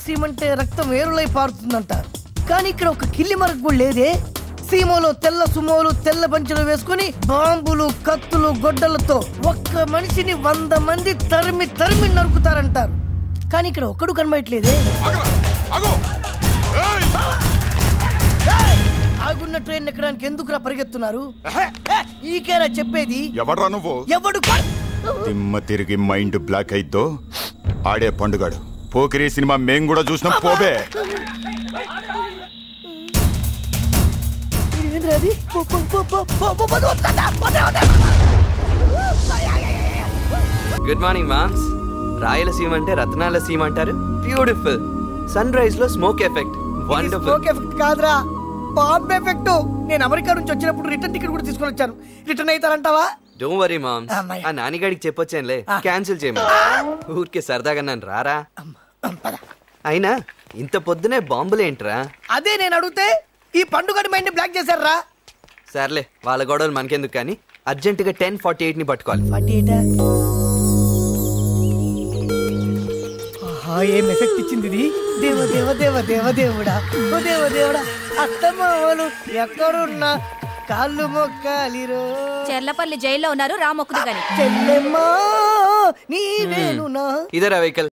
సీమ అంటే రక్తం వేరులై పారుతుందంటారు కానీ ఇక్కడ ఒక కిల్లి మరకు కూడా లేదే సీమలో తెల్ల సుమోలు తెల్ల పంచులు వేసుకుని బాంబులు కత్తులు గొడ్డలతో ఒక్క మనిషిని వంద మంది తరిమి తరిమి నరుకుతారంటారు కానీ ఇక్కడ ఒక్కడు కనబడట్లేదే ఏయ్! ఆగున్న ట్రైన్ ఎక్కడానికి ఎందుకురా పరిగెత్తున్నారు ఈకేరా చెప్పేది ఎవడ్రా నువ్వు ఎవడు కా- దిమ్మ తిరిగి మైండ్ బ్లాక్ అయిద్దో ఆడే పండుగాడు పోకిరి సినిమా మేం కూడా చూసినాం పోబే ఏంద్రా అది? పో, పో, పో, పో, పో, పో, పో, వద్దా, వద్దా, వద్దా. గుడ్ మార్నింగ్ మామ్స్ రాయలసీమ అంటే రత్నాల సీమ అంటారు బ్యూటిఫుల్ సన్ రైజ్ లో స్మోక్ ఎఫెక్ట్ ఇది వండర్ఫుల్ స్మోక్ ఎఫెక్ట్ కాదురా బాంబ్ ఎఫెక్ట్ నేను అమెరికా నుంచి వచ్చినప్పుడు రిటర్న్ టికెట్ కూడా తీసుకొని వచ్చాను రిటర్న్ అవుతారంటావా డోంట్ వరీ మామ్స్ అమ్మాయి. ఆ నానిగాడికి చెప్పొచ్చానులే క్యాన్సిల్ చేయమని ఊరికే సరదాగా నన్ను రారా అయినా ఇంత పొద్దునే బాంబులేంట్రా అదే నేను అడిగితే ఈ పండుగని మైండ్ బ్లాక్ చేశారా సర్లే వాళ్ళ గొడవలు మనకెందుకు కానీ అర్జెంటుగా టెన్ ఫార్టీ ఎయిట్ ని పట్టుకోవాలి ఆహా, ఏం ఎఫెక్ట్ ఇచ్చింది ఇది దేవ దేవ దేవ దేవ దేవుడా ఓ దేవ దేవుడా అత్తమావలు ఎక్కడున్నా కాళ్ళు మొక్కాలిరో చెర్లపల్లి జైల్లో ఉన్నారు రామొక్కుదు గాని చెల్లెమ్మా నీవేను నా ఇదరా వెహికల్